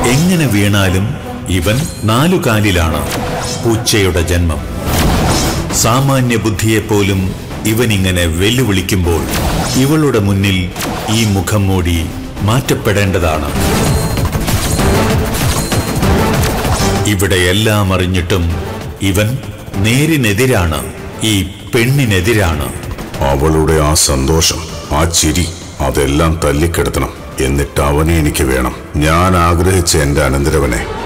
എങ്ങനെ വീണാലും ഇവൻ നാലുകാലിലാണ് പൂച്ചയുടെ ജന്മം സാമാന്യ ബുദ്ധിയെപ്പോലും ഇവനിങ്ങനെ വെല്ലുവിളിക്കുമ്പോൾ ഇവളുടെ മുന്നിൽ ഈ മുഖം മൂടി മാറ്റപ്പെടേണ്ടതാണ് ഇവിടെ എല്ലാം അറിഞ്ഞിട്ടും ഇവൻ നേരിനെതിരാണ് ഈ പെണ്ണിനെതിരാണ് അവളുടെ ആ സന്തോഷം ആ ചിരി അതെല്ലാം തല്ലിക്കെടുത്തണം എന്നിട്ട് അവനെ എനിക്ക് വേണം ഞാൻ ആഗ്രഹിച്ച എന്റെ അനന്തരവനെ